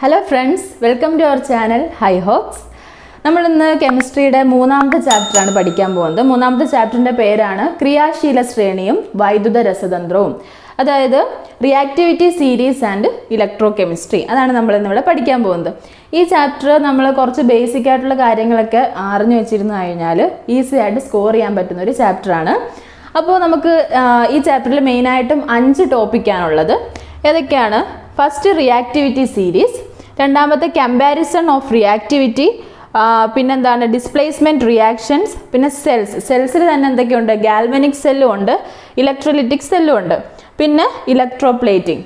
hello friends welcome to our channel high hopes നമ്മളിന്ന് കെമിസ്ട്രിയുടെ മൂന്നാമത്തെ ചാപ്റ്ററാണ് പഠിക്കാൻ പോകുന്നത് മൂന്നാമത്തെ ചാപ്റ്ററിൻ്റെ പേരാണ് ക്രിയാശീല ശ്രേണിയും വൈദ്യുത രസതന്ത്രവും അതായത് reactivity series and electrochemistry അതാണ് നമ്മൾ ഇന്നിവിടെ പഠിക്കാൻ പോകുന്നത് ഈ ചാപ്റ്റർ നമ്മൾ കുറച്ച് ബേസിക് ആയിട്ടുള്ള കാര്യങ്ങളൊക്കെ അറിഞ്ഞു വെച്ചിരുന്നു കഴിഞ്ഞാൽ ഈസി ആയിട്ട് സ്കോർ ചെയ്യാൻ പറ്റുന്ന ഒരു ചാപ്റ്ററാണ് അപ്പോൾ നമുക്ക് ആ, ഈ ചാപ്റ്ററിൽ മെയിനായിട്ടും അഞ്ച് ടോപ്പിക്കാണുള്ളത് ഏതൊക്കെയാണ് ഫസ്റ്റ് റിയാക്ടിവിറ്റി സീരീസ് രണ്ടാമത്തെ കമ്പാരിസൺ ഓഫ് റിയാക്ടിവിറ്റി പിന്നെന്താണ് ഡിസ്പ്ലേസ്മെൻറ്റ് റിയാക്ഷൻസ് പിന്നെ സെൽസ് സെൽസിൽ തന്നെ എന്തൊക്കെയുണ്ട് ഗാൽവനിക് സെല്ലും ഉണ്ട് ഇലക്ട്രോലിറ്റിക് സെല്ലും ഉണ്ട് പിന്നെ ഇലക്ട്രോപ്ലേറ്റിംഗ്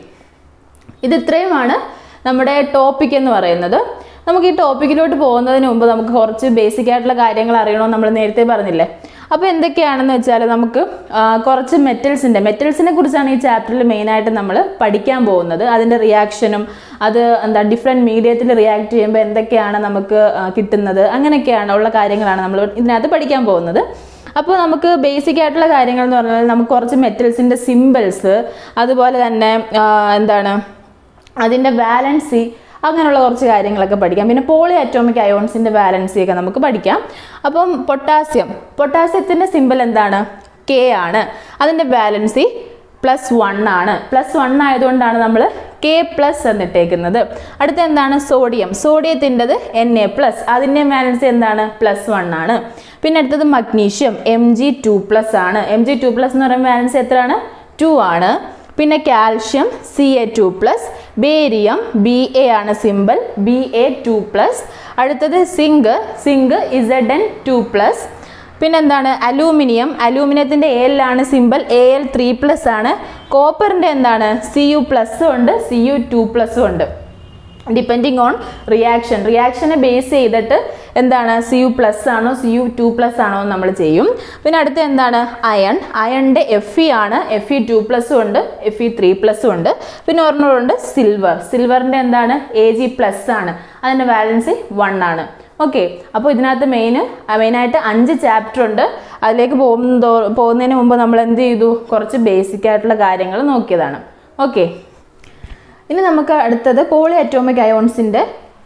ഇത് ഇത്രയുമാണ് നമ്മുടെ ടോപ്പിക് എന്ന് പറയുന്നത് നമുക്ക് ഈ ടോപ്പിക്കിലോട്ട് പോകുന്നതിന് മുമ്പ് നമുക്ക് കുറച്ച് ബേസിക് ആയിട്ടുള്ള കാര്യങ്ങൾ അറിയണമെന്ന് നമ്മൾ നേരത്തെ പറഞ്ഞില്ലേ അപ്പോൾ എന്തൊക്കെയാണെന്ന് വെച്ചാൽ നമുക്ക് ആ, കുറച്ച് മെറ്റൽസിൻ്റെ മെറ്റൽസിനെ കുറിച്ചാണ് ഈ ചാപ്റ്ററിൽ മെയിനായിട്ട് നമ്മൾ പഠിക്കാൻ പോകുന്നത് അതിൻ്റെ റിയാക്ഷനും അത് എന്താ ഡിഫറെൻറ്റ് മീഡിയത്തിൽ റിയാക്ട് ചെയ്യുമ്പോൾ എന്തൊക്കെയാണ് നമുക്ക് ആ, കിട്ടുന്നത് അങ്ങനെയൊക്കെയാണ് ഉള്ള കാര്യങ്ങളാണ് നമ്മൾ ഇതിനകത്ത് പഠിക്കാൻ പോകുന്നത് അപ്പോൾ നമുക്ക് ബേസിക് ആയിട്ടുള്ള കാര്യങ്ങൾ എന്ന് പറഞ്ഞാൽ നമുക്ക് കുറച്ച് മെറ്റൽസിൻ്റെ സിമ്പിൾസ് അതുപോലെ തന്നെ ആ, എന്താണ് അതിൻ്റെ വാലൻസി അങ്ങനെയുള്ള കുറച്ച് കാര്യങ്ങളൊക്കെ പഠിക്കാം പിന്നെ പോളി അറ്റോമിക് അയോൺസിൻ്റെ വാലൻസി ഒക്കെ നമുക്ക് പഠിക്കാം അപ്പം പൊട്ടാസ്യം പൊട്ടാസ്യത്തിൻ്റെ സിമ്പിൾ എന്താണ് കെ ആണ് അതിൻ്റെ വാലൻസി പ്ലസ് വൺ ആണ് പ്ലസ് വൺ ആയതുകൊണ്ടാണ് നമ്മൾ കെ പ്ലസ് എന്നിട്ടേക്കുന്നത് അടുത്ത എന്താണ് സോഡിയം സോഡിയത്തിൻ്റെത് എൻ എ പ്ലസ് അതിൻ്റെ വാലൻസി എന്താണ് പ്ലസ് വൺ ആണ് പിന്നെ അടുത്തത് magnesium M G two plus ആണ് എം ജി ടു പ്ലസ് എന്ന് പറയുമ്പോൾ വാലൻസി എത്രയാണ് ടു ആണ് പിന്നെ calcium C A two plus barium B A ആണ് simple B A two plus അടുത്തത് zinc zinc Z N two plus പിന്നെന്താണ് അലൂമിനിയം അലൂമിനിയത്തിൻ്റെ എല്ലാണ് simple A L three plus ആണ് കോപ്പറിൻ്റെ എന്താണ് സി യു പ്ലസ്സും ഉണ്ട് സി യു ടു പ്ലസ്സും ഉണ്ട് ഡിപ്പെൻഡിങ് ഓൺ റിയാക്ഷൻ റിയാക്ഷനെ ബേസ് ചെയ്തിട്ട് എന്താണ് സി യു പ്ലസ് ആണോ സി യു ടു പ്ലസ് ആണോ എന്ന് നമ്മൾ ചെയ്യും പിന്നെ അടുത്ത എന്താണ് അയൺ അയണിൻ്റെ എഫ് ഇ ആണ് എഫ് ഇ ടു പ്ലസും ഉണ്ട് എഫ് ഇ ത്രീ പ്ലസും ഉണ്ട് പിന്നെ ഒരെണ്ണമുണ്ട് സിൽവർ സിൽവറിൻ്റെ എന്താണ് എ ജി പ്ലസ് ആണ് അതിൻ്റെ വാലൻസി വൺ ആണ് ഓക്കെ അപ്പോൾ ഇതിനകത്ത് മെയിൻ മെയിനായിട്ട് അഞ്ച് ചാപ്റ്റർ ഉണ്ട് അതിലേക്ക് പോകുന്നതോ പോകുന്നതിന് മുമ്പ് നമ്മൾ എന്ത് ചെയ്തു കുറച്ച് ബേസിക് ആയിട്ടുള്ള കാര്യങ്ങൾ നോക്കിയതാണ് ഓക്കെ ഇനി നമുക്ക് അടുത്തത് പോളി അറ്റോമിക് അയോൺസിൻ്റെ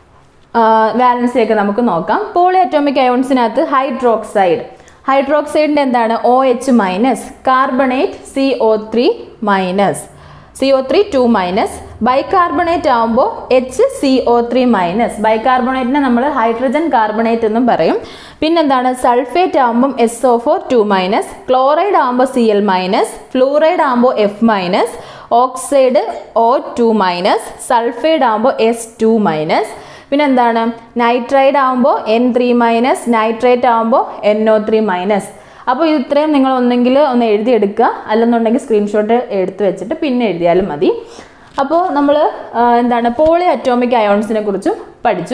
വാലൻസിയൊക്കെ നമുക്ക് നോക്കാം പോളി അറ്റോമിക് അയോൺസിനകത്ത് ഹൈഡ്രോക്സൈഡ് ഹൈഡ്രോക്സൈഡിൻ്റെ എന്താണ് O H minus carbonate C O three minus C O three two minus bicarbonate ആകുമ്പോൾ H C O three minus ബൈകാർബണേറ്റിനെ നമ്മൾ ഹൈഡ്രജൻ കാർബണേറ്റ് എന്നും പറയും പിന്നെന്താണ് സൾഫേറ്റ് ആകുമ്പം S O four two minus chloride ആകുമ്പോൾ സി എൽ മൈനസ് ഫ്ലൂറൈഡ് ആകുമ്പോൾ F minus oxide O two minus sulphide ആകുമ്പോൾ എസ് ടു മൈനസ് പിന്നെ എന്താണ് നൈട്രൈഡ് ആകുമ്പോൾ എൻ ത്രീ മൈനസ് നൈട്രേറ്റ് ആകുമ്പോൾ എൻ ഒ ത്രീ മൈനസ് അപ്പോൾ ഇത് ഇത്രയും നിങ്ങൾ ഒന്നെങ്കിൽ ഒന്ന് എഴുതിയെടുക്കുക അല്ലെന്നുണ്ടെങ്കിൽ സ്ക്രീൻഷോട്ട് എടുത്ത് വെച്ചിട്ട് പിന്നെ എഴുതിയാലും മതി അപ്പോൾ നമ്മൾ എന്താണ് പോളി അറ്റോമിക് അയോൺസിനെ കുറിച്ചും പഠിച്ചു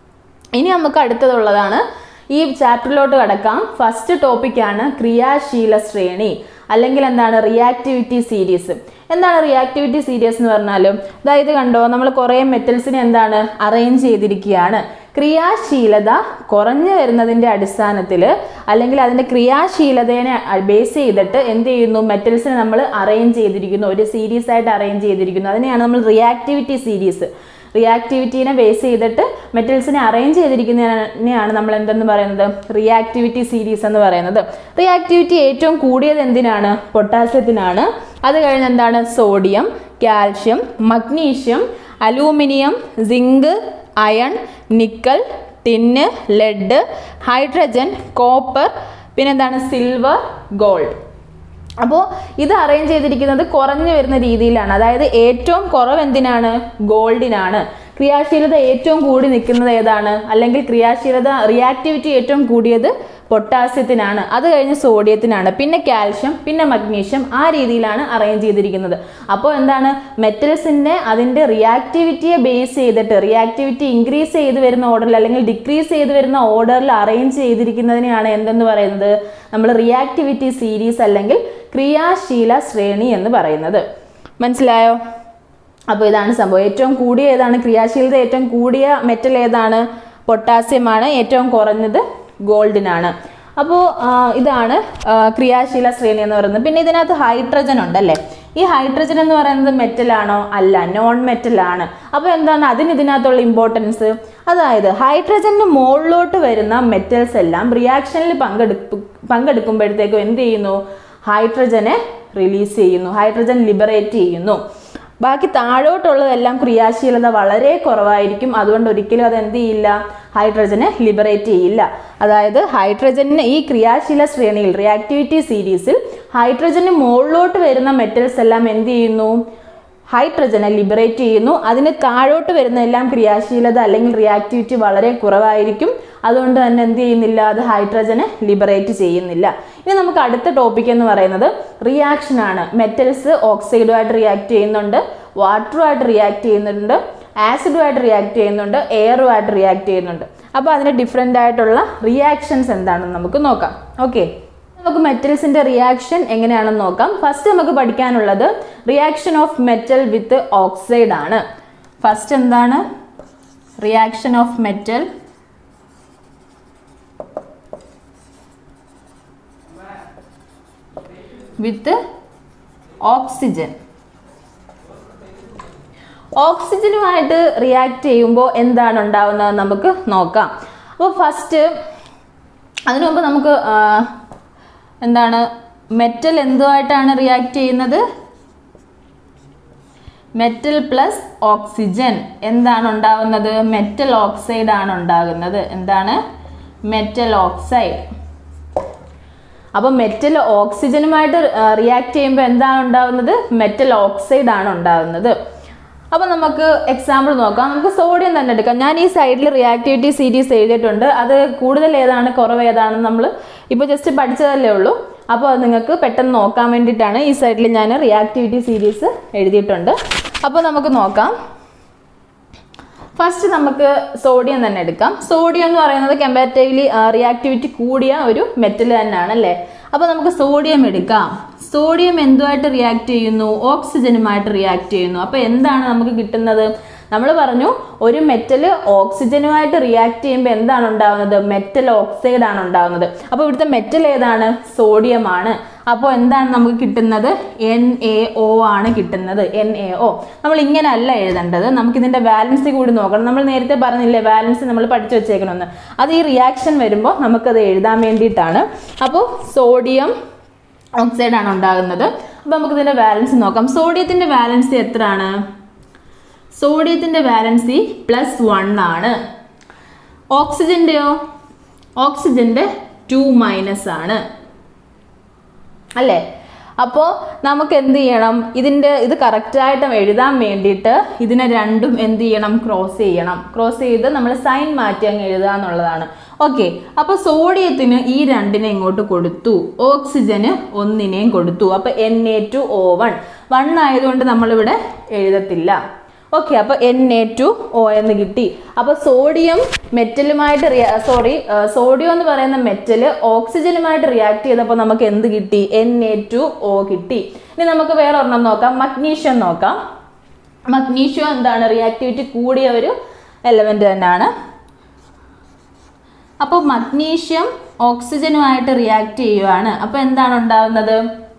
ഇനി നമുക്ക് അടുത്തതുള്ളതാണ് ഈ ചാപ്റ്ററിലോട്ട് കടക്കാം ഫസ്റ്റ് ടോപ്പിക്കാണ് ക്രിയാശീല ശ്രേണി അല്ലെങ്കിൽ എന്താണ് റിയാക്ടിവിറ്റി സീരീസ് എന്താണ് റിയാക്ടിവിറ്റി സീരീസ് എന്ന് പറഞ്ഞാൽ അതായത് കണ്ടോ നമ്മൾ കുറേ മെറ്റൽസിനെ എന്താണ് അറേഞ്ച് ചെയ്തിരിക്കുകയാണ് ക്രിയാശീലത കുറഞ്ഞു വരുന്നതിൻ്റെ അടിസ്ഥാനത്തിൽ അല്ലെങ്കിൽ അതിൻ്റെ ക്രിയാശീലതയെ ബേസ് ചെയ്തിട്ട് എന്ത് ചെയ്യുന്നു മെറ്റൽസിനെ നമ്മൾ അറേഞ്ച് ചെയ്തിരിക്കുന്നു ഒരു സീരീസ് ആയിട്ട് അറേഞ്ച് ചെയ്തിരിക്കുന്നു അതിനെയാണ് നമ്മൾ റിയാക്ടിവിറ്റി സീരീസ് റിയാക്ടിവിറ്റീനെ ബേസ് ചെയ്തിട്ട് മെറ്റൽസിനെ അറേഞ്ച് ചെയ്തിരിക്കുന്നതിനെയാണ് നമ്മൾ എന്തെന്ന് പറയുന്നത് റിയാക്ടിവിറ്റി സീരീസ് എന്ന് പറയുന്നത് റിയാക്ടിവിറ്റി ഏറ്റവും കൂടിയത് എന്തിനാണ് പൊട്ടാസ്യത്തിനാണ് അത് കഴിഞ്ഞ് എന്താണ് sodium calcium magnesium aluminium zinc iron nickel tin lead hydrogen copper പിന്നെന്താണ് സിൽവർ ഗോൾഡ് അപ്പോൾ ഇത് അറേഞ്ച് ചെയ്തിരിക്കുന്നത് കുറഞ്ഞു വരുന്ന രീതിയിലാണ് അതായത് ഏറ്റവും കുറവ് എന്തിനാണ് ഗോൾഡിനാണ് ക്രിയാശീലത ഏറ്റവും കൂടി നിൽക്കുന്നത് ഏതാണ് അല്ലെങ്കിൽ ക്രിയാശീലത റിയാക്ടിവിറ്റി ഏറ്റവും കൂടിയത് പൊട്ടാസ്യത്തിനാണ് അത് കഴിഞ്ഞ് സോഡിയത്തിനാണ് പിന്നെ കാൽഷ്യം പിന്നെ മഗ്നീഷ്യം ആ രീതിയിലാണ് അറേഞ്ച് ചെയ്തിരിക്കുന്നത് അപ്പോൾ എന്താണ് മെറ്റൽസിൻ്റെ അതിൻ്റെ റിയാക്ടിവിറ്റിയെ ബേസ് ചെയ്തിട്ട് റിയാക്ടിവിറ്റി ഇൻക്രീസ് ചെയ്ത് വരുന്ന ഓർഡറിൽ അല്ലെങ്കിൽ ഡിക്രീസ് ചെയ്ത് വരുന്ന ഓർഡറിൽ അറേഞ്ച് ചെയ്തിരിക്കുന്നതിനെയാണ് എന്തെന്ന് പറയുന്നത് നമ്മൾ റിയാക്ടിവിറ്റി സീരീസ് അല്ലെങ്കിൽ ക്രിയാശീല ശ്രേണി എന്ന് പറയുന്നത് മനസ്സിലായോ അപ്പോൾ ഇതാണ് സംഭവം ഏറ്റവും കൂടിയ ഏതാണ് ക്രിയാശീലത ഏറ്റവും കൂടിയ മെറ്റൽ ഏതാണ് പൊട്ടാസ്യമാണ് ഏറ്റവും കുറഞ്ഞത് ഗോൾഡിനാണ് അപ്പോൾ ഇതാണ് ആ, ക്രിയാശീല ശ്രേണി എന്ന് പറയുന്നത് പിന്നെ ഇതിനകത്ത് ഹൈഡ്രജൻ ഉണ്ടല്ലേ ഈ ഹൈഡ്രജൻ എന്ന് പറയുന്നത് മെറ്റലാണോ അല്ല നോൺ മെറ്റലാണ് അപ്പോൾ എന്താണ് അതിന് ഇതിനകത്തുള്ള ഇമ്പോർട്ടൻസ് അതായത് ഹൈഡ്രജന് മുകളിലോട്ട് വരുന്ന മെറ്റൽസ് എല്ലാം റിയാക്ഷനിൽ പങ്കെടുപ്പ് പങ്കെടുക്കുമ്പോഴത്തേക്കും എന്ത് ചെയ്യുന്നു ഹൈഡ്രജനെ റിലീസ് ചെയ്യുന്നു ഹൈഡ്രജൻ ലിബറേറ്റ് ചെയ്യുന്നു ബാക്കി താഴോട്ടുള്ളതെല്ലാം ക്രിയാശീലത വളരെ കുറവായിരിക്കും അതുകൊണ്ട് ഒരിക്കലും അത് എന്ത് ചെയ്യില്ല ഹൈഡ്രജനെ ലിബറേറ്റ് ചെയ്യില്ല അതായത് ഹൈഡ്രജന് ഈ ക്രിയാശീല ശ്രേണിയിൽ റിയാക്ടിവിറ്റി സീരീസിൽ ഹൈഡ്രജന് മുകളിലോട്ട് വരുന്ന മെറ്റൽസ് എല്ലാം എന്ത് ചെയ്യുന്നു ഹൈഡ്രജനെ ലിബറേറ്റ് ചെയ്യുന്നു അതിന് താഴോട്ട് വരുന്ന എല്ലാം ക്രിയാശീലത അല്ലെങ്കിൽ റിയാക്ടിവിറ്റി വളരെ കുറവായിരിക്കും അതുകൊണ്ട് തന്നെ എന്ത് ചെയ്യുന്നില്ല അത് ഹൈഡ്രജനെ ലിബറേറ്റ് ചെയ്യുന്നില്ല ഇനി നമുക്ക് അടുത്ത ടോപ്പിക് എന്ന് പറയുന്നത് റിയാക്ഷൻ ആണ് മെറ്റൽസ് ഓക്സൈഡുമായിട്ട് റിയാക്ട് ചെയ്യുന്നുണ്ട് വാട്ടറുമായിട്ട് റിയാക്ട് ചെയ്യുന്നുണ്ട് ആസിഡുമായിട്ട് റിയാക്ട് ചെയ്യുന്നുണ്ട് എയറുമായിട്ട് റിയാക്ട് ചെയ്യുന്നുണ്ട് അപ്പോൾ അതിന് ഡിഫറെൻ്റ് ആയിട്ടുള്ള റിയാക്ഷൻസ് എന്താണെന്ന് നമുക്ക് നോക്കാം ഓക്കെ നമുക്ക് മെറ്റൽസിന്റെ റിയാക്ഷൻ എങ്ങനെയാണെന്ന് നോക്കാം ഫസ്റ്റ് നമുക്ക് പഠിക്കാനുള്ളത് reaction of metal with oxide ആണ് ഫസ്റ്റ് എന്താണ് reaction of metal with oxygen ഓക്സിജനുമായിട്ട് റിയാക്ട് ചെയ്യുമ്പോൾ എന്താണ് ഉണ്ടാവുന്നത് നമുക്ക് നോക്കാം അപ്പോൾ ഫസ്റ്റ് അതിനു മുമ്പ് നമുക്ക് ആ, എന്താണ് മെറ്റൽ എന്തുമായിട്ടാണ് റിയാക്ട് ചെയ്യുന്നത് മെറ്റൽ പ്ലസ് ഓക്സിജൻ എന്താണ് ഉണ്ടാകുന്നത് മെറ്റൽ ഓക്സൈഡ് ആണ് ഉണ്ടാകുന്നത് എന്താണ് മെറ്റൽ ഓക്സൈഡ് അപ്പോൾ മെറ്റൽ ഓക്സിജനുമായിട്ട് റിയാക്ട് ചെയ്യുമ്പോൾ എന്താണ് ഉണ്ടാകുന്നത് മെറ്റൽ ഓക്സൈഡ് ആണ് ഉണ്ടാകുന്നത് അപ്പോൾ നമുക്ക് എക്സാമ്പിൾ നോക്കാം നമുക്ക് സോഡിയം തന്നെ എടുക്കാം ഞാൻ ഈ സൈഡിൽ റിയാക്ടിവിറ്റി സീരീസ് എഴുതിയിട്ടുണ്ട് അത് കൂടുതൽ ഏതാണ് കുറവ് ഏതാണെന്ന് നമ്മൾ ഇപ്പോൾ ജസ്റ്റ് പഠിച്ചതല്ലേ ഉള്ളൂ അപ്പോൾ അത് നിങ്ങൾക്ക് പെട്ടെന്ന് നോക്കാൻ വേണ്ടിയിട്ടാണ് ഈ സൈഡിൽ ഞാൻ റിയാക്ടിവിറ്റി സീരീസ് എഴുതിയിട്ടുണ്ട് അപ്പോൾ നമുക്ക് നോക്കാം ഫസ്റ്റ് നമുക്ക് സോഡിയം തന്നെ എടുക്കാം സോഡിയം എന്ന് പറയുന്നത് കമ്പാരിറ്റീവ്ലി റിയാക്ടിവിറ്റി കൂടിയ ഒരു മെറ്റൽ തന്നെയാണ് അല്ലേ അപ്പോൾ നമുക്ക് സോഡിയം എടുക്കാം സോഡിയം എന്തുമായിട്ട് റിയാക്ട് ചെയ്യുന്നു ഓക്സിജനുമായിട്ട് റിയാക്ട് ചെയ്യുന്നു അപ്പോൾ എന്താണ് നമുക്ക് കിട്ടുന്നത് നമ്മൾ പറഞ്ഞു ഒരു മെറ്റൽ ഓക്സിജനുമായിട്ട് റിയാക്ട് ചെയ്യുമ്പോൾ എന്താണ് ഉണ്ടാകുന്നത് മെറ്റൽ ഓക്സൈഡ് ആണ് ഉണ്ടാകുന്നത് അപ്പോൾ ഇവിടുത്തെ മെറ്റൽ ഏതാണ് സോഡിയം ആണ് അപ്പോൾ എന്താണ് നമുക്ക് കിട്ടുന്നത് എൻ എ ഒ ആണ് കിട്ടുന്നത് എൻ എ ഒ നമ്മൾ ഇങ്ങനെ അല്ല എഴുതേണ്ടത് നമുക്ക് ഇതിന്റെ വാലൻസി കൂടി നോക്കണം നമ്മൾ നേരത്തെ പറഞ്ഞില്ലേ വാലൻസി നമ്മൾ പഠിച്ചു വെച്ചേക്കണമെന്ന് അത് ഈ റിയാക്ഷൻ വരുമ്പോൾ നമുക്കത് എഴുതാൻ വേണ്ടിയിട്ടാണ് അപ്പോൾ സോഡിയം ഓക്സൈഡ് ആണ് ഉണ്ടാകുന്നത് അപ്പോൾ നമുക്ക് ഇതിന്റെ വാലൻസി നോക്കാം സോഡിയത്തിന്റെ വാലൻസി എത്രയാണ് സോഡിയത്തിന്റെ വാലൻസി പ്ലസ് വൺ ആണ് ഓക്സിജന്റെയോ ഓക്സിജന്റെ ടു മൈനസ് ആണ് അല്ലേ അപ്പോൾ നമുക്ക് എന്ത് ചെയ്യണം ഇതിൻ്റെ ഇത് കറക്റ്റായിട്ട് എഴുതാൻ വേണ്ടിയിട്ട് ഇതിനെ രണ്ടും എന്ത് ചെയ്യണം ക്രോസ് ചെയ്യണം ക്രോസ് ചെയ്ത് നമ്മൾ സൈൻ മാറ്റി അങ്ങ് എഴുതുക എന്നുള്ളതാണ് ഓക്കെ അപ്പോൾ സോഡിയത്തിന് ഈ രണ്ടിനെ ഇങ്ങോട്ട് കൊടുത്തു ഓക്സിജന് ഒന്നിനെയും കൊടുത്തു അപ്പോൾ N A two O one one ആയതുകൊണ്ട് നമ്മളിവിടെ എഴുതത്തില്ല ഓക്കെ അപ്പോൾ എൻ എ ടു ഒ എന്ന് കിട്ടി അപ്പോൾ സോഡിയം മെറ്റലുമായിട്ട് റിയാ സോറി സോഡിയം എന്ന് പറയുന്ന മെറ്റൽ ഓക്സിജനുമായിട്ട് റിയാക്ട് ചെയ്തപ്പോൾ നമുക്ക് എന്ത് കിട്ടി എൻ എ ടു ഒ കിട്ടി ഇനി നമുക്ക് വേറെ ഒരെണ്ണം നോക്കാം മഗ്നീഷ്യം നോക്കാം മഗ്നീഷ്യം എന്താണ് റിയാക്ടിവിറ്റി കൂടിയ ഒരു എലമെന്റ് തന്നെയാണ് അപ്പോൾ മഗ്നീഷ്യം ഓക്സിജനുമായിട്ട് റിയാക്ട് ചെയ്യുവാണ് അപ്പോൾ എന്താണ് ഉണ്ടാകുന്നത്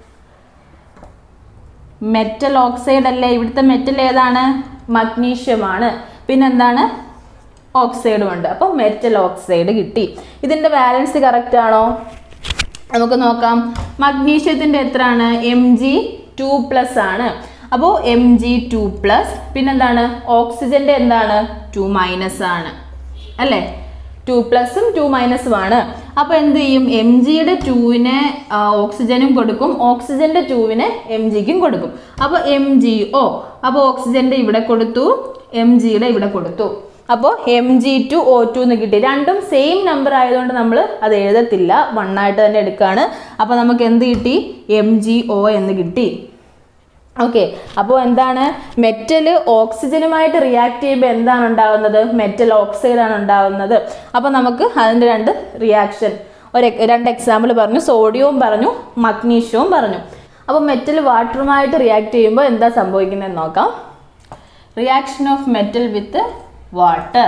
മെറ്റൽ ഓക്സൈഡ് അല്ലേ ഇവിടുത്തെ മെറ്റൽ ഏതാണ് മഗ്നീഷ്യം ആണ് പിന്നെന്താണ് ഓക്സൈഡും ഉണ്ട് അപ്പോൾ മെറ്റൽ ഓക്സൈഡ് കിട്ടി ഇതിന്റെ ബാലൻസ് കറക്റ്റ് ആണോ നമുക്ക് നോക്കാം മഗ്നീഷ്യത്തിന്റെ എത്രയാണ് എം ജി ടു പ്ലസ് ആണ് അപ്പോൾ എം ജി ടു പ്ലസ് പിന്നെന്താണ് ഓക്സിജന്റെ എന്താണ് ടു മൈനസ് ആണ് അല്ലേ ടു പ്ലസും ടു മൈനസും ആണ് അപ്പോൾ എന്ത് ചെയ്യും എം ജിയുടെ ടൂവിന് ഓക്സിജനും കൊടുക്കും ഓക്സിജന്റെ ടൂവിന് എം ജിക്കും കൊടുക്കും അപ്പോൾ എം ജി ഒ അപ്പോൾ ഓക്സിജന്റെ ഇവിടെ കൊടുത്തു എം ജിയുടെ ഇവിടെ കൊടുത്തു അപ്പോൾ M G two O two എന്ന് കിട്ടി രണ്ടും സെയിം നമ്പർ ആയതുകൊണ്ട് നമ്മൾ അത് എഴുതത്തില്ല വൺ ആയിട്ട് തന്നെ എടുക്കുകയാണ് അപ്പോൾ നമുക്ക് എന്ത് കിട്ടി എം ജി ഒ എന്ന് കിട്ടി ഓക്കെ അപ്പോൾ എന്താണ് മെറ്റൽ ഓക്സിജനുമായിട്ട് റിയാക്ട് ചെയ്യുമ്പോൾ എന്താണ് ഉണ്ടാകുന്നത് മെറ്റൽ ഓക്സൈഡ് ആണ് ഉണ്ടാകുന്നത് അപ്പോൾ നമുക്ക് അതിൻ്റെ രണ്ട് റിയാക്ഷൻ ഒരു എ- രണ്ട് എക്സാമ്പിൾ പറഞ്ഞു സോഡിയവും പറഞ്ഞു മഗ്നീഷ്യവും പറഞ്ഞു അപ്പോൾ മെറ്റൽ വാട്ടറുമായിട്ട് റിയാക്ട് ചെയ്യുമ്പോൾ എന്താ സംഭവിക്കുന്നതെന്ന് നോക്കാം reaction of metal with water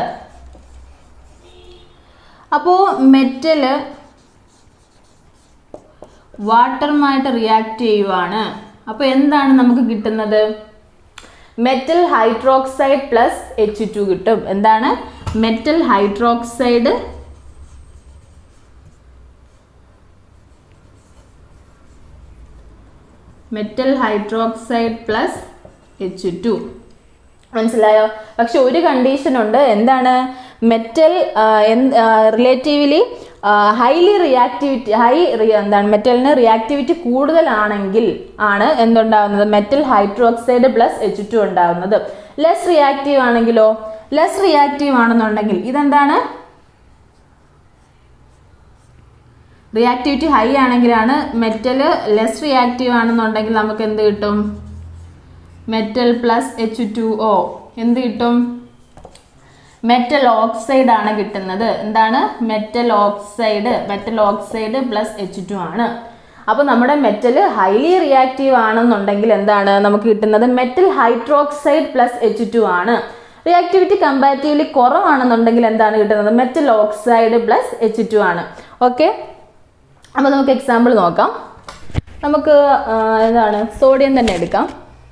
അപ്പോൾ മെറ്റല് വാട്ടറുമായിട്ട് റിയാക്ട് ചെയ്യുവാണ് അപ്പൊ എന്താണ് നമുക്ക് കിട്ടുന്നത് metal hydroxide plus H two കിട്ടും എന്താണ് metal hydroxide metal hydroxide plus H two മനസ്സിലായോ പക്ഷെ ഒരു കണ്ടീഷൻ ഉണ്ട് എന്താണ് metal relatively highly reactivity high എന്താണ് മെറ്റലിന് റിയാക്ടിവിറ്റി കൂടുതലാണെങ്കിൽ ആണ് എന്തുണ്ടാവുന്നത് metal hydroxide plus H two ഉണ്ടാവുന്നത് ലെസ് റിയാക്റ്റീവ് ആണെങ്കിലോ ലെസ് റിയാക്റ്റീവ് ആണെന്നുണ്ടെങ്കിൽ ഇതെന്താണ് റിയാക്ടിവിറ്റി ഹൈ ആണെങ്കിലാണ് മെറ്റൽ ലെസ് റിയാക്റ്റീവ് ആണെന്നുണ്ടെങ്കിൽ നമുക്ക് എന്ത് കിട്ടും metal plus H two O എന്ത് കിട്ടും മെറ്റൽ ഓക്സൈഡ് ആണ് കിട്ടുന്നത് എന്താണ് metal oxide metal oxide plus H two ആണ് അപ്പോൾ നമ്മുടെ മെറ്റൽ ഹൈലി റിയാക്റ്റീവ് ആണെന്നുണ്ടെങ്കിൽ എന്താണ് നമുക്ക് കിട്ടുന്നത് metal hydroxide plus H two ആണ് റിയാക്ടിവിറ്റി കമ്പാരിറ്റീവ്ലി കുറവാണെന്നുണ്ടെങ്കിൽ എന്താണ് കിട്ടുന്നത് metal oxide plus H two ആണ് ഓക്കെ അപ്പോൾ നമുക്ക് എക്സാമ്പിൾ നോക്കാം നമുക്ക് ആ, എന്താണ് സോഡിയം തന്നെ എടുക്കാം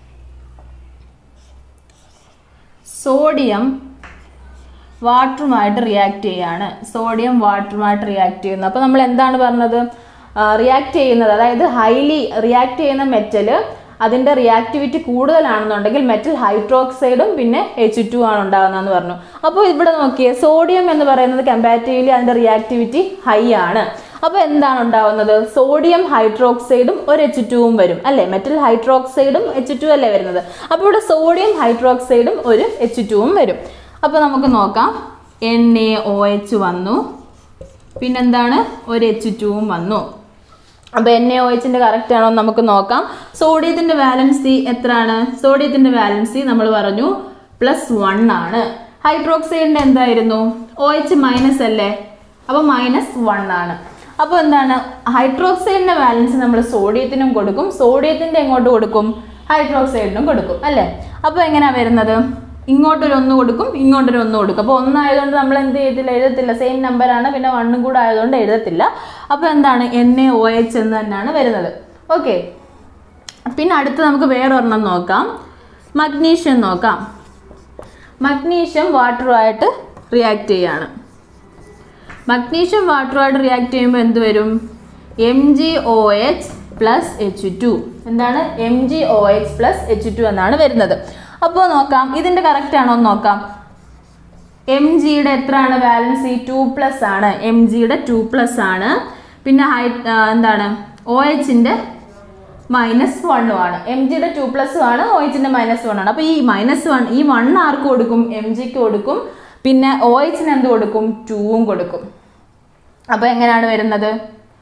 സോഡിയം വാട്ടറുമായിട്ട് റിയാക്ട് ചെയ്യാണ് സോഡിയം വാട്ടറുമായിട്ട് റിയാക്ട് ചെയ്യുന്നു അപ്പോൾ നമ്മൾ എന്താണ് പറഞ്ഞത് റിയാക്ട് ചെയ്യുന്നത് അതായത് ഹൈലി റിയാക്ട് ചെയ്യുന്ന മെറ്റല് അതിൻ്റെ റിയാക്ടിവിറ്റി കൂടുതലാണെന്നുണ്ടെങ്കിൽ മെറ്റൽ ഹൈഡ്രോക്സൈഡും പിന്നെ എച്ച് ടു ആണ് ഉണ്ടാകുന്നതെന്ന് പറഞ്ഞു അപ്പോൾ ഇവിടെ നോക്കിയേ സോഡിയം എന്ന് പറയുന്നത് കമ്പാരിറ്റീവ്ലി അതിൻ്റെ റിയാക്ടിവിറ്റി ഹൈ ആണ് അപ്പോൾ എന്താണ് ഉണ്ടാവുന്നത് സോഡിയം ഹൈഡ്രോക്സൈഡും ഒരു എച്ച് ടുവും വരും അല്ലേ മെറ്റൽ ഹൈഡ്രോക്സൈഡും എച്ച് ടു അല്ലേ വരുന്നത് അപ്പോൾ ഇവിടെ സോഡിയം ഹൈഡ്രോക്സൈഡും ഒരു എച്ച് ടുവും വരും അപ്പോൾ നമുക്ക് നോക്കാം എൻ എ ഒ എച്ച് വന്നു പിന്നെന്താണ് ഒരു എച്ച് ടുവും വന്നു അപ്പോൾ എൻ എ ഒ എച്ചിൻ്റെ കറക്റ്റ് ആണോ എന്ന് നമുക്ക് നോക്കാം സോഡിയത്തിൻ്റെ വാലൻസി എത്രയാണ് സോഡിയത്തിൻ്റെ വാലൻസി നമ്മൾ പറഞ്ഞു പ്ലസ് വൺ ആണ് ഹൈഡ്രോക്സൈഡിൻ്റെ എന്തായിരുന്നു ഒ എച്ച് മൈനസ് അല്ലേ അപ്പോൾ മൈനസ് വൺ ആണ് അപ്പോൾ എന്താണ് ഹൈഡ്രോക്സൈഡിൻ്റെ വാലൻസ് നമ്മൾ സോഡിയത്തിനും കൊടുക്കും സോഡിയത്തിൻ്റെ എങ്ങോട്ട് കൊടുക്കും ഹൈഡ്രോക്സൈഡിനും കൊടുക്കും അല്ലേ അപ്പോൾ എങ്ങനെയാണ് വരുന്നത് ഇങ്ങോട്ടൊരു ഒന്ന് കൊടുക്കും ഇങ്ങോട്ടൊരു ഒന്ന് കൊടുക്കും അപ്പോൾ ഒന്നായതുകൊണ്ട് നമ്മൾ എന്ത് ചെയ്തില്ല എഴുതത്തില്ല സെയിം നമ്പറാണ് പിന്നെ വണ്ണും കൂടെ ആയതുകൊണ്ട് എഴുതത്തില്ല അപ്പോൾ എന്താണ് എൻ എ ഒ എച്ച് എന്ന് തന്നെയാണ് വരുന്നത് ഓക്കെ പിന്നെ അടുത്ത് നമുക്ക് വേറെ ഒരെണ്ണം നോക്കാം മഗ്നീഷ്യം നോക്കാം മഗ്നീഷ്യം വാട്ടറുമായിട്ട് റിയാക്ട് ചെയ്യാണ് മഗ്നീഷ്യം വാട്ടറുമായിട്ട് റിയാക്ട് ചെയ്യുമ്പോൾ എന്ത് വരും M G O H plus H two എന്താണ് M G O H plus H two എന്നാണ് വരുന്നത് അപ്പോൾ നോക്കാം ഇതിൻ്റെ കറക്റ്റ് ആണോ എന്ന് നോക്കാം എം ജിയുടെ എത്രയാണ് വാലൻസി ടു പ്ലസ് ആണ് എം ജിയുടെ ടു പ്ലസ് ആണ് പിന്നെ ഹൈ ആ, എന്താണ് ഒ എച്ചിൻ്റെ മൈനസ് വണ്ണും ആണ് എം ജിയുടെ ടു പ്ലസും ആണ് ഒ എച്ചിൻ്റെ മൈനസ് വൺ ആണ് അപ്പോൾ ഈ മൈനസ് വൺ ഈ വൺ ആർക്ക് കൊടുക്കും എം ജിക്ക് കൊടുക്കും പിന്നെ ഒ എച്ചിന് എന്ത് കൊടുക്കും ടൂവും കൊടുക്കും അപ്പോൾ എങ്ങനെയാണ് വരുന്നത്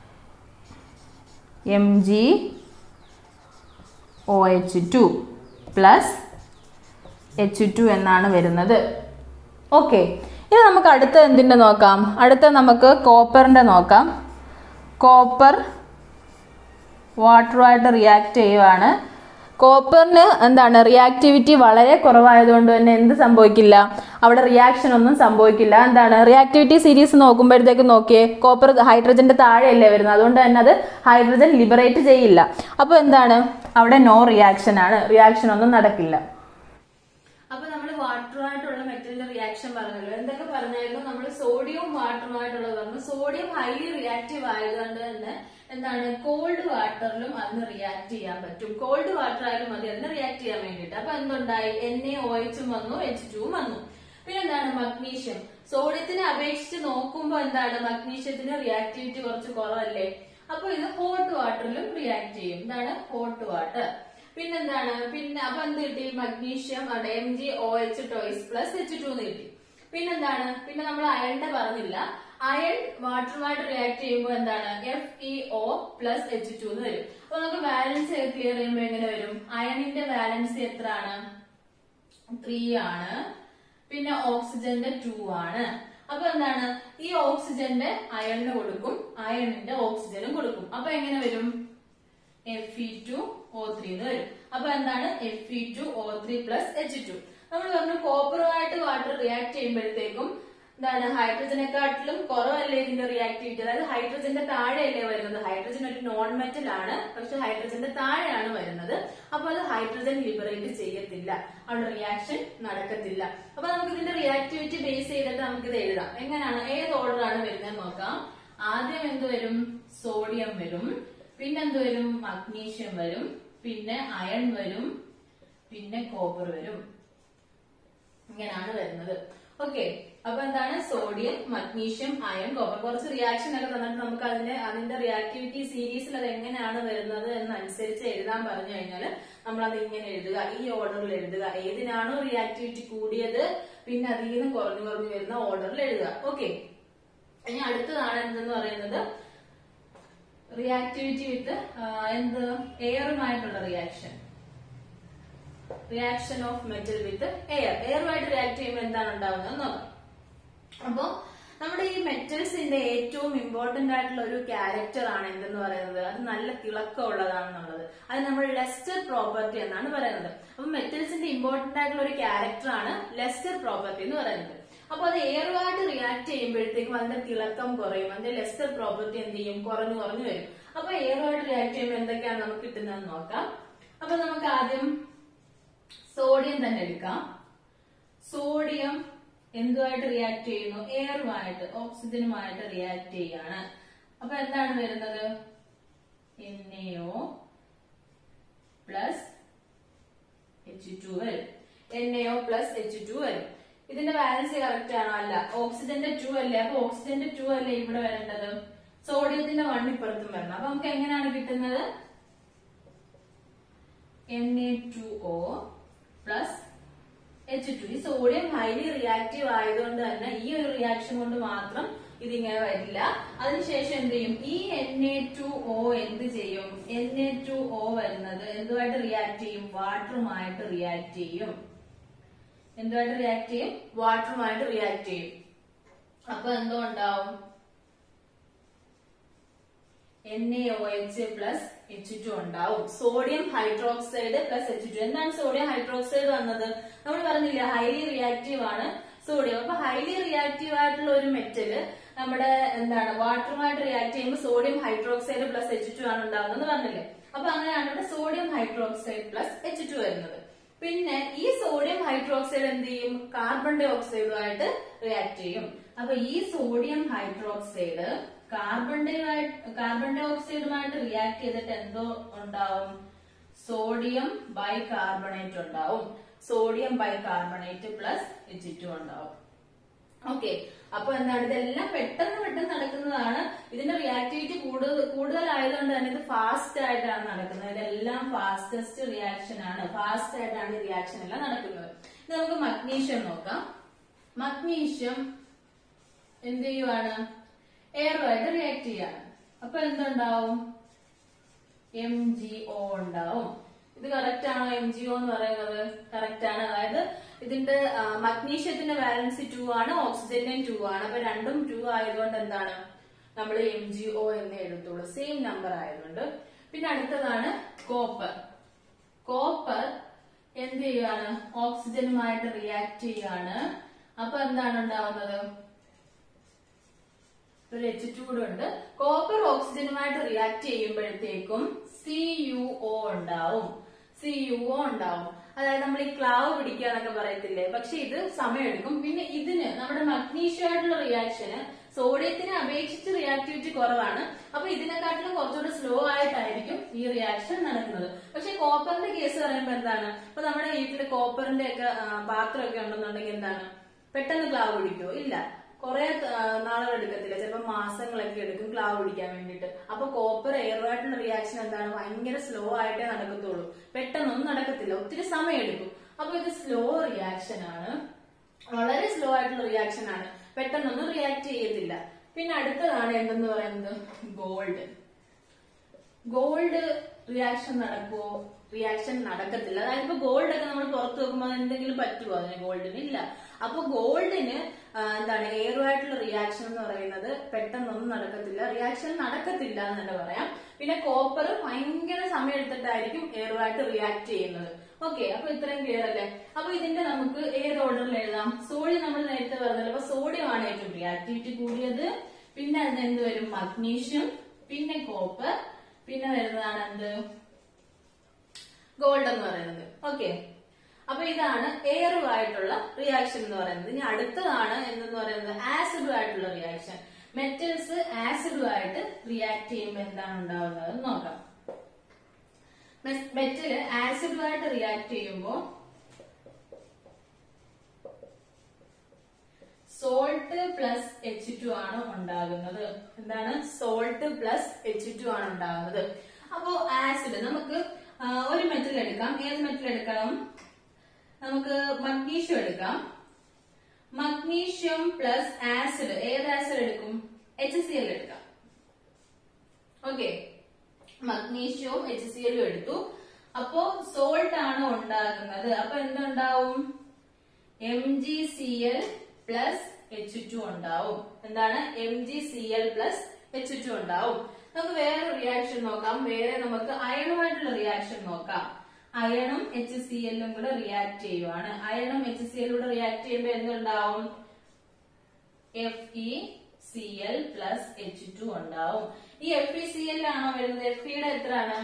M G O H two plus H two എന്നാണ് വരുന്നത് ഓക്കെ ഇനി നമുക്ക് അടുത്ത എന്തിൻ്റെ നോക്കാം അടുത്ത നമുക്ക് കോപ്പറിൻ്റെ നോക്കാം കോപ്പർ വാട്ടറുമായിട്ട് റിയാക്ട് ചെയ്യുവാണ് കോപ്പറിന് എന്താണ് റിയാക്ടിവിറ്റി വളരെ കുറവായതുകൊണ്ട് തന്നെ എന്ത് സംഭവിക്കില്ല അവിടെ റിയാക്ഷൻ ഒന്നും സംഭവിക്കില്ല എന്താണ് റിയാക്ടിവിറ്റി സീരീസ് നോക്കുമ്പോഴത്തേക്ക് നോക്കിയേ കോപ്പർ ഹൈഡ്രജന്റെ താഴെയല്ലേ വരുന്നത് അതുകൊണ്ട് തന്നെ അത് ഹൈഡ്രജൻ ലിബറേറ്റ് ചെയ്യില്ല അപ്പോൾ എന്താണ് അവിടെ നോ റിയാക്ഷൻ ആണ് റിയാക്ഷൻ ഒന്നും നടക്കില്ല അപ്പൊ നമ്മൾ വാട്ടറുമായിട്ടുള്ള മെറ്റലിന്റെ റിയാക്ഷൻ പറഞ്ഞല്ലോ എന്തൊക്കെ പറഞ്ഞായിരുന്നു നമ്മൾ സോഡിയവും വാട്ടറുമായിട്ടുള്ളത് പറഞ്ഞു സോഡിയം ഹൈലി റിയാക്റ്റീവ് ആയതുകൊണ്ട് തന്നെ എന്താണ് കോൾഡ് വാട്ടറിലും അതിന് റിയാക്ട് ചെയ്യാൻ പറ്റും കോൾഡ് വാട്ടർ ആയാലും മതി അതിന് റിയാക്ട് ചെയ്യാൻ വേണ്ടിയിട്ട് അപ്പൊ എന്തുണ്ടായി എൻ എ ഒ എച്ചും വന്നു എച്ച് ടുവും വന്നു പിന്നെ എന്താണ് മഗ്നീഷ്യം സോഡിയത്തിനെ അപേക്ഷിച്ച് നോക്കുമ്പോൾ എന്താണ് മഗ്നീഷ്യത്തിന് റിയാക്ടിവിറ്റി കുറച്ച് കുറവല്ലേ അപ്പൊ ഇത് ഹോട്ട് വാട്ടറിലും റിയാക്ട് ചെയ്യും എന്താണ് ഹോട്ട് വാട്ടർ പിന്നെന്താണ് പിന്നെ അപ്പൊ എന്ത് കിട്ടി മഗ്നീഷ്യം അവിടെ M G O H twos plus H two എന്ന് കിട്ടി പിന്നെന്താണ് പിന്നെ നമ്മൾ അയണിന്റെ പറഞ്ഞില്ല അയൺ വാട്ടറുമായിട്ട് റിയാക്ട് ചെയ്യുമ്പോൾ എന്താണ് F E O plus H two എന്ന് വരും അപ്പൊ നമുക്ക് വാലൻസി ക്ലിയർ ചെയ്യുമ്പോൾ എങ്ങനെ വരും അയണിന്റെ വാലൻസി എത്രയാണ് ത്രീ ആണ് പിന്നെ ഓക്സിജന്റെ ടു ആണ് അപ്പൊ എന്താണ് ഈ ഓക്സിജന്റെ അയണിന് കൊടുക്കും അയണിന്റെ ഓക്സിജനും കൊടുക്കും അപ്പൊ എങ്ങനെ വരും F E two O three എന്ന് വരും അപ്പൊ എന്താണ് F E two O three plus H two നമ്മൾ പറഞ്ഞു കോപ്പറുമായിട്ട് വാട്ടർ റിയാക്ട് ചെയ്യുമ്പോഴത്തേക്കും എന്താണ് ഹൈഡ്രജനെക്കാട്ടിലും കുറവല്ലേ ഇതിന്റെ റിയാക്ടിവിറ്റി അതായത് ഹൈഡ്രജന്റെ താഴെയല്ലേ വരുന്നത് ഹൈഡ്രജൻ ഒരു നോൺ മെറ്റൽ ആണ് പക്ഷെ ഹൈഡ്രജന്റെ താഴെയാണ് വരുന്നത് അപ്പൊ അത് ഹൈഡ്രജൻ ലിബറേറ്റ് ചെയ്യത്തില്ല അവിടെ റിയാക്ഷൻ നടക്കത്തില്ല അപ്പൊ നമുക്ക് ഇതിന്റെ റിയാക്ടിവിറ്റി ബേസ് ചെയ്തിട്ട് നമുക്ക് ഇത് എഴുതാം എങ്ങനെയാണ് ഏത് ഓർഡർ ആണ് വരുന്നത് നോക്കാം ആദ്യം എന്ത് വരും സോഡിയം വരും പിന്നെ എന്ത് വരും മഗ്നീഷ്യം വരും പിന്നെ അയൺ വരും പിന്നെ കോപ്പർ വരും ഇങ്ങനെയാണ് വരുന്നത് ഓക്കെ അപ്പൊ എന്താണ് സോഡിയം മഗ്നീഷ്യം അയൺ കോപ്പർ കുറച്ച് റിയാക്ഷൻ ഒക്കെ തന്നിട്ട് നമുക്ക് അതിന്റെ അതിന്റെ റിയാക്ടിവിറ്റി സീരീസിൽ അത് എങ്ങനെയാണ് വരുന്നത് എന്നനുസരിച്ച് എഴുതാൻ പറഞ്ഞു കഴിഞ്ഞാൽ നമ്മൾ അത് ഇങ്ങനെ എഴുതുക ഈ ഓർഡറിൽ എഴുതുക ഏതിനാണോ റിയാക്ടിവിറ്റി കൂടിയത് പിന്നെ അതിൽ നിന്ന് കുറഞ്ഞു കുറഞ്ഞു വരുന്ന ഓർഡറിൽ എഴുതുക ഓക്കെ ഇനി അടുത്തതാണ് എന്തെന്ന് പറയുന്നത് റിയാക്ടിവിറ്റി വിത്ത് എന്ത് എയറുമായിട്ടുള്ള reaction reaction of metal with air എയറുമായിട്ട് റിയാക്ട് ചെയ്യുമ്പോൾ എന്താണ് ഉണ്ടാവുന്നത് നോക്കാം അപ്പോ നമ്മുടെ ഈ മെറ്റൽസിന്റെ ഏറ്റവും ഇമ്പോർട്ടന്റ് ആയിട്ടുള്ള ഒരു ക്യാരക്ടർ ആണ് എന്തെന്ന് പറയുന്നത് അത് നല്ല തിളക്കം ഉള്ളതാണെന്നുള്ളത് അത് നമ്മൾ ലെസ്റ്റർ പ്രോപ്പർട്ടി എന്നാണ് പറയുന്നത് അപ്പൊ മെറ്റൽസിന്റെ ഇമ്പോർട്ടന്റ് ആയിട്ടുള്ള ഒരു ക്യാരക്ടർ ആണ് ലെസ്റ്റർ പ്രോപ്പർട്ടി എന്ന് പറയുന്നത് അപ്പൊ അത് എയറുമായിട്ട് റിയാക്ട് ചെയ്യുമ്പോഴത്തേക്കും അതിന്റെ തിളക്കം കുറയും അതിന്റെ ലെസ്റ്റർ പ്രോപ്പർട്ടി എന്ത് ചെയ്യും കുറഞ്ഞു കുറഞ്ഞു വരും അപ്പൊ എയറുമായിട്ട് റിയാക്ട് ചെയ്യുമ്പോൾ എന്തൊക്കെയാണ് നമുക്ക് കിട്ടുന്നതെന്ന് നോക്കാം അപ്പൊ നമുക്ക് ആദ്യം സോഡിയം തന്നെ എടുക്കാം സോഡിയം എന്തുമായിട്ട് റിയാക്ട് ചെയ്യുന്നു എയറുമായിട്ട് ഓക്സിജനുമായിട്ട് റിയാക്ട് ചെയ്യാണ് അപ്പൊ എന്താണ് വരുന്നത് എൻഎഒ പ്ലസ് എച്ച് ടു വരും എൻഎഒ പ്ലസ് എച്ച് ടു വരും ഇതിന്റെ ബാലൻസ് കറക്റ്റ് ആണോ അല്ല ഓക്സിജന്റെ ടു അല്ലേ അപ്പൊ ഓക്സിജന്റെ ടു അല്ലേ ഇവിടെ വരേണ്ടത് സോഡിയത്തിന്റെ വൺ ഇപ്പുറത്തും വരണം അപ്പൊ നമുക്ക് എങ്ങനെയാണ് കിട്ടുന്നത് N A two O plus H two ഈ സോഡിയം ഹൈലി റിയാക്റ്റീവ് ആയതുകൊണ്ട് തന്നെ ഈ ഒരു റിയാക്ഷൻ കൊണ്ട് മാത്രം ഇതിങ്ങനെ വരില്ല അതിനുശേഷം എന്ത് ചെയ്യും ഈ എൻ എ ടു ഒ എന്ത് ചെയ്യും എൻ എ ടു ഒ വരുന്നത് എന്തുമായിട്ട് റിയാക്ട് ചെയ്യും വാട്ടറുമായിട്ട് റിയാക്ട് ചെയ്യും എന്തുമായിട്ട് റിയാക്ട് ചെയ്യും വാട്ടറുമായിട്ട് റിയാക്ട് ചെയ്യും അപ്പൊ എന്തോ ഉണ്ടാവും N A O H plus H two ഉണ്ടാവും sodium hydroxide plus H two എന്താണ് സോഡിയം ഹൈഡ്രോക്സൈഡ് വന്നത് നമ്മൾ പറഞ്ഞില്ല ഹൈലി റിയാക്റ്റീവ് ആണ് സോഡിയം അപ്പൊ ഹൈലി റിയാക്റ്റീവ് ആയിട്ടുള്ള ഒരു മെറ്റല് നമ്മുടെ എന്താണ് വാട്ടറുമായിട്ട് റിയാക്ട് ചെയ്യുമ്പോൾ sodium hydroxide plus H two ആണ് ഉണ്ടാവുന്നത് പറഞ്ഞില്ലേ അപ്പൊ അങ്ങനെയാണ് ഇവിടെ sodium hydroxide plus H two വരുന്നത് പിന്നെ ഈ സോഡിയം ഹൈഡ്രോക്സൈഡ് എന്ത് ചെയ്യും കാർബൺ ഡൈ ഓക്സൈഡുമായിട്ട് റിയാക്ട് ചെയ്യും അപ്പൊ ഈ sodium hydroxide carbon di carbon ഡൈ ഓക്സൈഡുമായിട്ട് റിയാക്ട് ചെയ്തിട്ട് എന്തോ ഉണ്ടാവും സോഡിയം ബൈ കാർബണേറ്റ് ഉണ്ടാവും sodium bicarbonate plus H two ഉണ്ടാവും ഓക്കെ അപ്പൊ എന്താണ് ഇതെല്ലാം പെട്ടെന്ന് പെട്ടെന്ന് നടക്കുന്നതാണ് ഇതിന്റെ റിയാക്ടിവിറ്റി കൂടുതൽ കൂടുതലായതുകൊണ്ട് തന്നെ ഇത് ഫാസ്റ്റ് ആയിട്ടാണ് നടക്കുന്നത് ഇതെല്ലാം ഫാസ്റ്റസ്റ്റ് റിയാക്ഷൻ ആണ് ഫാസ്റ്റ് ആയിട്ടാണ് ഈ റിയാക്ഷൻ എല്ലാം നടക്കുന്നത് ഇത് നമുക്ക് മഗ്നീഷ്യം നോക്കാം മഗ്നീഷ്യം എന്ത് ചെയ്യുവാണ് എയറുമായിട്ട് റിയാക്ട് ചെയ്യാണ് അപ്പൊ എന്തുണ്ടാവും എം ജി ഒ ഉണ്ടാവും ഇത് കറക്റ്റ് ആണോ എം ജി ഒ എന്ന് പറയുന്നത് കറക്റ്റ് ആണ് അതായത് ഇതിന്റെ മഗ്നീഷ്യത്തിന്റെ ബാലൻസ് ടു ആണ് ഓക്സിജന്റെയും ടു ആണ് അപ്പൊ രണ്ടും ടു ആയതുകൊണ്ട് എന്താണ് നമ്മൾ എം ജി ഒ എന്ന് എഴുതുള്ളൂ സെയിം നമ്പർ ആയതുകൊണ്ട് പിന്നെ അടുത്തതാണ് കോപ്പർ കോപ്പർ എന്ത് ചെയ്യാണ് ഓക്സിജനുമായിട്ട് റിയാക്ട് ചെയ്യാണ് അപ്പൊ എന്താണ് ഉണ്ടാവുന്നത് ഒരു എച്ച് ടു കൂടെ ഉണ്ട് കോപ്പർ ഓക്സിജനുമായിട്ട് റിയാക്ട് ചെയ്യുമ്പോഴത്തേക്കും സി യു ഒ ഉണ്ടാവും സി യു ഒ ഉണ്ടാവും അതായത് നമ്മൾ ഈ ക്ലാവ് പിടിക്കുക എന്നൊക്കെ പറയത്തില്ലേ പക്ഷെ ഇത് സമയമെടുക്കും പിന്നെ ഇതിന് നമ്മുടെ മഗ്നീഷ്യമായിട്ടുള്ള റിയാക്ഷന് സോഡിയത്തിനെ അപേക്ഷിച്ച് റിയാക്ടിവിറ്റി കുറവാണ് അപ്പൊ ഇതിനെക്കാട്ടിലും കുറച്ചുകൂടെ സ്ലോ ആയിട്ടായിരിക്കും ഈ റിയാക്ഷൻ നടക്കുന്നത് പക്ഷെ കോപ്പറിന്റെ കേസ് പറയുമ്പോൾ എന്താണ് ഇപ്പൊ നമ്മുടെ വീട്ടിൽ കോപ്പറിന്റെ ഒക്കെ പാത്രമൊക്കെ ഉണ്ടെന്നുണ്ടെങ്കിൽ എന്താണ് പെട്ടെന്ന് ക്ലാവ് പിടിക്കുമോ ഇല്ല കുറെ നാളുകൾ എടുക്കത്തില്ല ചിലപ്പോൾ മാസങ്ങളൊക്കെ എടുക്കും ക്ലാവ് പിടിക്കാൻ വേണ്ടിയിട്ട് അപ്പൊ കോപ്പർ എയറുമായിട്ടുള്ള റിയാക്ഷൻ എന്താണ് ഭയങ്കര സ്ലോ ആയിട്ടേ നടക്കത്തുള്ളൂ പെട്ടെന്നൊന്നും നടക്കത്തില്ല ഒത്തിരി സമയം എടുക്കും അപ്പൊ ഇത് സ്ലോ റിയാക്ഷൻ ആണ് വളരെ സ്ലോ ആയിട്ടുള്ള റിയാക്ഷൻ ആണ് പെട്ടെന്നൊന്നും റിയാക്ട് ചെയ്യത്തില്ല പിന്നെ അടുത്തതാണ് എന്തെന്ന് പറയുന്നത് ഗോൾഡ് ഗോൾഡ് റിയാക്ഷൻ നടക്കുമോ റിയാക്ഷൻ നടക്കത്തില്ല അതായത് ഇപ്പൊ ഗോൾഡ് ഒക്കെ നമ്മൾ പുറത്ത് വെക്കുമ്പോൾ എന്തെങ്കിലും പറ്റുമോ അതിന് ഗോൾഡിന് ഇല്ല അപ്പൊ ഗോൾഡിന് എന്താണ് എയറുമായിട്ടുള്ള റിയാക്ഷൻ എന്ന് പറയുന്നത് പെട്ടെന്നൊന്നും നടക്കത്തില്ല റിയാക്ഷൻ നടക്കത്തില്ല എന്ന് തന്നെ പറയാം പിന്നെ കോപ്പർ ഭയങ്കര സമയം എടുത്തിട്ടായിരിക്കും എയറുമായിട്ട് റിയാക്ട് ചെയ്യുന്നത് ഓക്കെ അപ്പൊ ഇത്രയും ക്ലിയർ അല്ലേ അപ്പൊ ഇതിന്റെ നമുക്ക് ഏത് ഓർഡറിൽ എഴുതാം സോഡിയം നമ്മൾ നേരത്തെ പറഞ്ഞല്ലോ അപ്പൊ സോഡിയം ആണ് ഏറ്റവും റിയാക്ടിവിറ്റി കൂടിയത് പിന്നെ അതിന് എന്ത് വരും മഗ്നീഷ്യം പിന്നെ കോപ്പർ പിന്നെ വരുന്നതാണ് എന്ത് ഗോൾഡ് എന്ന് പറയുന്നത് ഓക്കെ അപ്പൊ ഇതാണ് എയറുമായിട്ടുള്ള റിയാക്ഷൻ എന്ന് പറയുന്നത് ഇനി അടുത്തതാണ് എന്തെന്ന് പറയുന്നത് ആസിഡുമായിട്ടുള്ള റിയാക്ഷൻ മെറ്റൽസ് ആസിഡുമായിട്ട് റിയാക്ട് ചെയ്യുമ്പോൾ എന്താണ് ഉണ്ടാവുന്നത് എന്ന് നോക്കാം മെറ്റല് ആസിഡുമായിട്ട് റിയാക്ട് ചെയ്യുമ്പോൾ സോൾട്ട് പ്ലസ് എച്ച് ടു ആണ് ഉണ്ടാകുന്നത് എന്താണ് സോൾട്ട് പ്ലസ് എച്ച് ടു ആണ് ഉണ്ടാകുന്നത് അപ്പോ ആസിഡ് നമുക്ക് ആ, ഒരു മെറ്റൽ എടുക്കാം ഏത് മെറ്റൽ എടുക്കണം നമുക്ക് മഗ്നീഷ്യം എടുക്കാം മഗ്നീഷ്യം പ്ലസ് ആസിഡ് ഏത് ആസിഡ് എടുക്കും എച്ച് സി എൽ എടുക്കാം ഓക്കെ മഗ്നീഷ്യവും എച്ച് സി എല്ലും എടുത്തു അപ്പോ സോൾട്ട് ആണ് ഉണ്ടാക്കുന്നത് അപ്പൊ എന്തുണ്ടാവും M G C L plus H two ഉണ്ടാവും എന്താണ് M G C L plus H two ഉണ്ടാവും നമുക്ക് വേറെ റിയാക്ഷൻ നോക്കാം വേറെ നമുക്ക് അയണുമായിട്ടുള്ള റിയാക്ഷൻ നോക്കാം അയണും എച്ച് സി എല്ലും കൂടെ റിയാക്ട് ചെയ്യുവാണ് അയണും എച്ച് സി എല്ലും കൂടെ റിയാക്ട് ചെയ്യുമ്പോൾ എന്തുണ്ടാവും F E C L plus H two ഉണ്ടാവും ഈ എഫ് ഇ സി എൽ ആണോ വരുന്നത് എഫ് ഇയുടെ എത്രയാണ്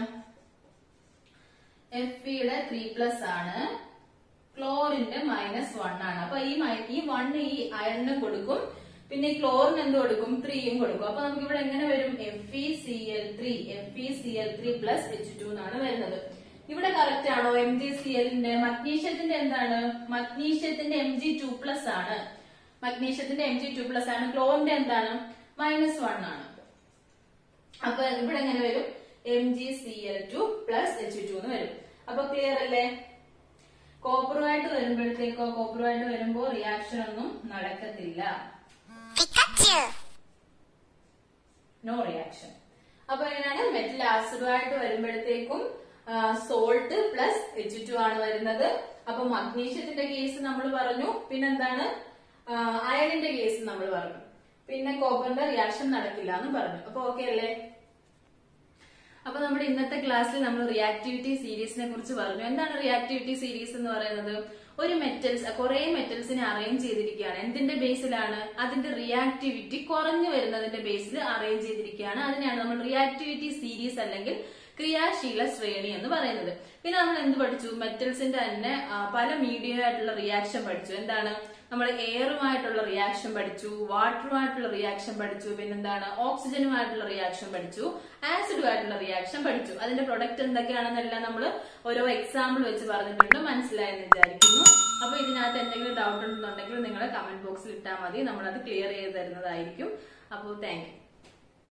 എഫ് ഇയുടെ ത്രീ പ്ലസ് ആണ് ക്ലോറിന്റെ മൈനസ് വൺ ആണ് അപ്പൊ ഈ മൈ- ഈ വൺ ഈ അയണിന് കൊടുക്കും പിന്നെ ഈ ക്ലോറിന് എന്ത് കൊടുക്കും ത്രീയും കൊടുക്കും അപ്പൊ നമുക്ക് ഇവിടെ എങ്ങനെ വരും F E C L three F E C L three plus H two എന്നാണ് വരുന്നത് ഇവിടെ കറക്റ്റ് ആണോ എം ജി സി എല്ലിന്റെ മഗ്നീഷ്യത്തിന്റെ എന്താണ് മഗ്നീഷ്യത്തിന്റെ എം ജി ടു പ്ലസ് ആണ് മഗ്നീഷ്യത്തിന്റെ എം ജി ടു പ്ലസ് ആണ് ക്ലോറിന്റെ എന്താണ് മൈനസ് വൺ ആണ് അപ്പൊ ഇവിടെ എങ്ങനെ വരും M G C L two plus H two എന്ന് വരും അപ്പൊ ക്ലിയർ അല്ലേ കോപ്പറുമായിട്ട് വരുമ്പോഴത്തേക്കോ കോപ്പറുമായിട്ട് വരുമ്പോ റിയാക്ഷൻ ഒന്നും നടക്കത്തില്ല നോ റിയാക്ഷൻ അപ്പൊ എങ്ങനെയാണ് മെറ്റൽ ആസിഡുമായിട്ട് വരുമ്പോഴത്തേക്കും സോൾട്ട് പ്ലസ് എച്ച് ടു ആണ് വരുന്നത് അപ്പൊ മഗ്നീഷ്യത്തിന്റെ കേസ് നമ്മൾ പറഞ്ഞു പിന്നെന്താണ് അയണിന്റെ കേസ് നമ്മൾ പറഞ്ഞു പിന്നെ കോപ്പറിന്റെ റിയാക്ഷൻ നടക്കില്ല എന്ന് പറഞ്ഞു അപ്പൊ ഓക്കെ അല്ലേ അപ്പൊ നമ്മുടെ ഇന്നത്തെ ക്ലാസ്സിൽ നമ്മൾ റിയാക്ടിവിറ്റി സീരീസിനെ കുറിച്ച് പറഞ്ഞു എന്താണ് റിയാക്ടിവിറ്റി സീരീസ് എന്ന് പറയുന്നത് ഒരു മെറ്റൽസ് കുറെ മെറ്റൽസിനെ അറേഞ്ച് ചെയ്തിരിക്കുകയാണ് എന്തിന്റെ ബേസിലാണ് അതിന്റെ റിയാക്ടിവിറ്റി കുറഞ്ഞു വരുന്നതിന്റെ ബേസിൽ അറേഞ്ച് ചെയ്തിരിക്കുകയാണ് അതിനെയാണ് നമ്മൾ റിയാക്ടിവിറ്റി സീരീസ് അല്ലെങ്കിൽ ക്രിയാശീല ശ്രേണി എന്ന് പറയുന്നത് പിന്നെ നമ്മൾ എന്ത് പഠിച്ചു മെറ്റൽസിന്റെ തന്നെ ആ, പല മീഡിയമായിട്ടുള്ള റിയാക്ഷൻ പഠിച്ചു എന്താണ് നമ്മൾ എയറുമായിട്ടുള്ള റിയാക്ഷൻ പഠിച്ചു വാട്ടറുമായിട്ടുള്ള റിയാക്ഷൻ പഠിച്ചു പിന്നെന്താണ് ഓക്സിജനുമായിട്ടുള്ള റിയാക്ഷൻ പഠിച്ചു ആസിഡുമായിട്ടുള്ള റിയാക്ഷൻ പഠിച്ചു അതിന്റെ പ്രൊഡക്റ്റ് എന്തൊക്കെയാണെന്നെല്ലാം നമ്മൾ ഓരോ എക്സാമ്പിൾ വെച്ച് പറഞ്ഞിട്ടുണ്ട് മനസ്സിലായെന്ന് വിചാരിക്കുന്നു അപ്പൊ ഇതിനകത്ത് എന്തെങ്കിലും ഡൗട്ട് ഉണ്ടെന്നുണ്ടെങ്കിൽ നിങ്ങൾ കമന്റ് ബോക്സിൽ ഇട്ടാൽ മതി നമ്മളത് ക്ലിയർ ചെയ്ത് തരുന്നതായിരിക്കും അപ്പോൾ താങ്ക് യു